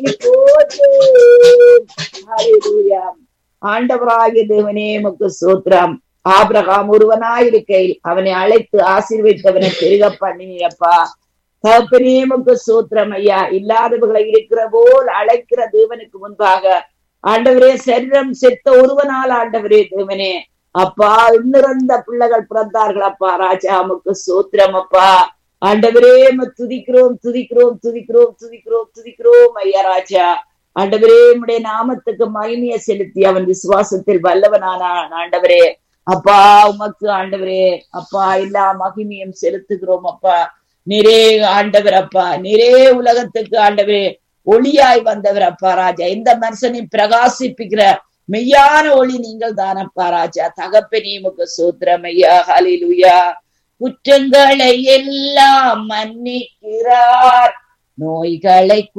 ஆண்டவராகிய தேவனே உமக்கு சோத்திரம் ஆபிரகாம் ஒருவனாயிருக்கையில் அவனை அழைத்து ஆசீர்வதித்தவனை பெருக பண்ணினப்பா தகப்பனே உமக்கு சோத்திரம் ஐயா இல்லாதவர்களை இருக்கிற போல் அழைக்கிற தேவனுக்கு முன்பாக ஆண்டவரே சரீரம் செத்த ஒருவனால் ஆண்டவரே தேவனே அப்பா இன்னிறந்த பிள்ளைகள் பிறந்தார்கள் அப்பா ராஜா உமக்கு சோத்திரம் அப்பா ஆண்டவரே துதிக்கிறோம் துதிக்கிறோம் துதிக்கிறோம் துதிக்கிறோம் துதிக்கிறோம் ஐயா ராஜா ஆண்டவரே உடைய நாமத்துக்கு மகிமைய செலுத்தி அவன் விசுவாசத்தில் வல்லவனானான் ஆண்டவரே அப்பா உமக்கு ஆண்டவரே அப்பா எல்லா மகிமையும் செலுத்துகிறோம் அப்பா நிறே ஆண்டவர் அப்பா நிறே உலகத்துக்கு ஆண்டவரே ஒளியாய் வந்தவர் அப்பா ராஜா எந்த மனுஷனையும் பிரகாசிப்பிக்கிற மெய்யான ஒளி நீங்கள் தானப்பா ராஜா தகப்பனே உமக்கு சோத்திரம் ஐயா ஹலிலுயா குற்றங்களை எல்லாம் மன்னிக்கிறார் நோய்களை